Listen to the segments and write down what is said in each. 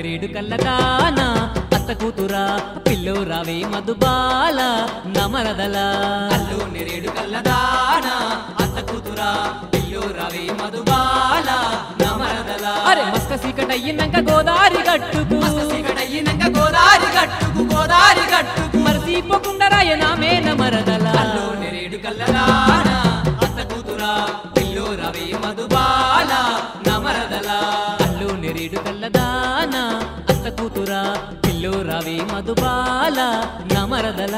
నెరేడు కల్లదానా అత్త కూతురా పిల్లో రావే మధుబాల నమరదల అల్లు నెరేడు కల్లదానా అత్త కూతురా పిల్లు రవి మధుబాల నమరదల అరే మస్క సీకట అయ్యినాక గోదారి గట్టుకు మస్త సీకటయ్యినంక గోదారి గట్టుకు గోదారి గట్టుకు మరసిపోకుండా రాయనామే నమరదల అల్లు నెరేడు కల్లదానా అత్త కూతురా పిల్లు రవి మధుబాల నమరదల అల్లు నెరేడు కల్లదానా అత్త కూతురా పిల్లో రావే మధుబాల నమరదల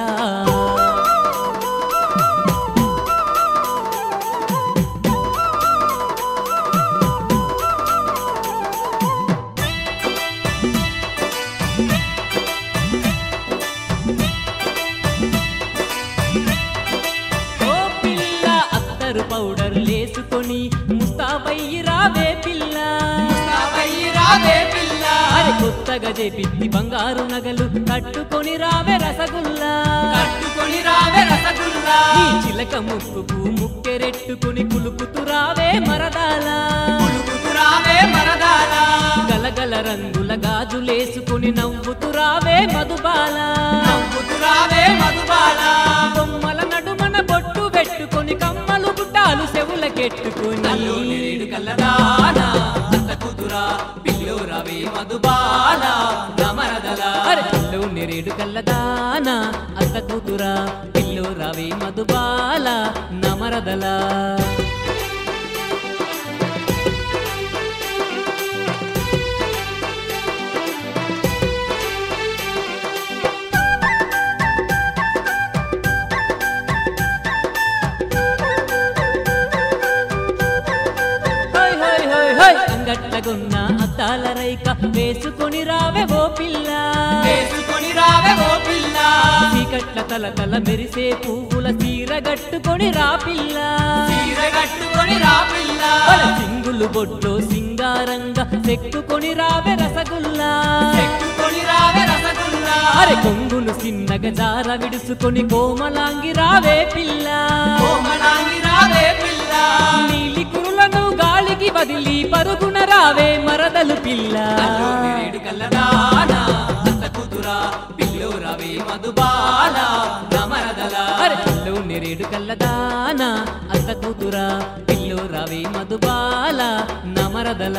ఓ పిల్ల అత్తరు పౌడర్ లేసుకొని ముస్తాబయ్యి రావే పిల్ల రావయ్యి రావే పిల్ల అరే కొత్తగా చేపిత్తి బంగారు నగలు కట్టుకొని రావే రసగుల్లా కట్టుకొని రావే రసగుల్లా నీ చిలక ముక్కుకు ముక్కెరెట్టుకొని కులుకుతూ రావే మరదాల పులుకుతు రావే మరదాల గలగల రంగుల గాజులేసుకొని నవ్వుతూ రావే మధుబాల నవ్వుతు రావే మధుబాల బొమ్మల నడుమన బొట్టు పెట్టుకొని కమ్మలు గుడ్డాలు చెవులకెట్టుకొని నల్లు నెరేడు కల్లదానా అత్త కూతురా పిల్లు రవి మధుబాల నమరదల అరే పిల్లో నెరేడు కల్లదానా అత్త కూతురా పిల్లో రవి మధుబాల నమరదల హోయ్ హోయ్ హోయ్ హోయ్ అంగట్లగున్న అద్దాల రైక వేసుకొని రావే ఓ పిల్ల వేసుకొని రావే ఓ పిల్ల చీకట్ల తల తల మెరిసే పువ్వుల చీర గట్టుకొని రా పిల్ల చీర కట్టుకొని రా పిల్ల ఒల సింగులు బొడ్లో సింగారంగా చెక్కుకొని రావే రసగుల్లా చెక్కుకొని రావే రసగుల్లా అరే కొంగును చిన్నగా జార విడుసుకొని కోమలాంగి రావే పిల్ల కోమలాంగి రావే పిల్ల నీలి కురులను గాలికి వదిలి పరుగున రావే మరదలు పిల్ల అల్లు నెరేడు కల్లదానా అత్త కూతురా పిల్లు రవి మధుబాల నమరదల అరే పిల్లో నెరేడు కల్లదానా అత్త కూతురా పిల్లో రవి మధుబాల నమరదల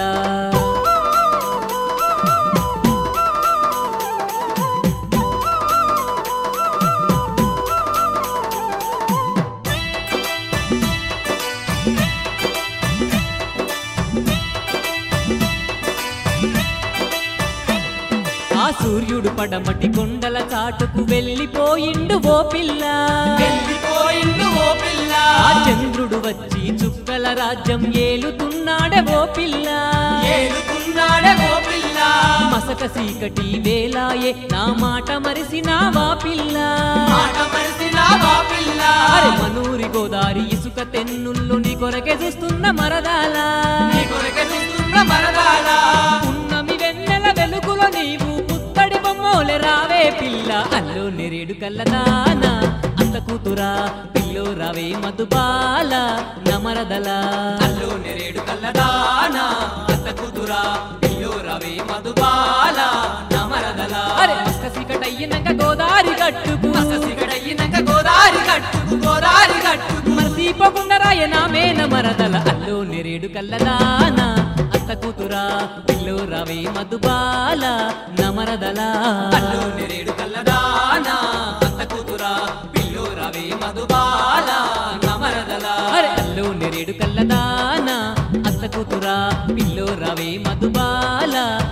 ఆ సూర్యుడు పడమటి కొండల చాటుకు వెళ్ళిపోయిండు ఓ పిల్ల వెళ్ళిపోయిండు ఓ పిల్ల ఆ చంద్రుడు వచ్చి చుక్కల రాజ్యం ఏలుతున్నాడే ఓ పిల్ల ఏలుకున్నాడే ఓ పిల్ల మసక సీకటి వేలాయే నా మాట మరిసినావా పిల్ల మాట మరిసినావా పిల్ల అరే మనూరి గోదారి ఇసుక తెన్నుల్లో నీ కొరకే చూస్తున్న మరదాల నీ కొరకే చూస్తున్న మరదాల ఉన్నమి వెన్నెల వెలుగులో నీవు పుత్తడి బొమ్మోలే రావే పిల్ల అల్లో నెరేడు కల్లదానా అత్త కూతురా పిల్లో రావే మధుబాల నమరదల అల్లు నెరేడు కల్లదానా అత్త కూతురా పిల్లు రవి మధుబాల నమరదల అరే మస్క సీకటయ్యినాక గోదారి గట్టుకు సిగడయ్యినాక గోదారి కట్టుకు గోదారి కట్టుకు మరసీపోకుండా రాయనా మేన మరదల అల్లో నెరేడు కల్లదానా అత్త కూతురా పిల్లో రావే మధుబాల నమరదల అల్లు నెరేడు కల్లదానా అత్త కూతురా పిల్లు రవి మధుబాల నమరదల అరే అల్లో నెరేడు కల్లదానా అత్త కూతురా పిల్లో రావే మధుబాల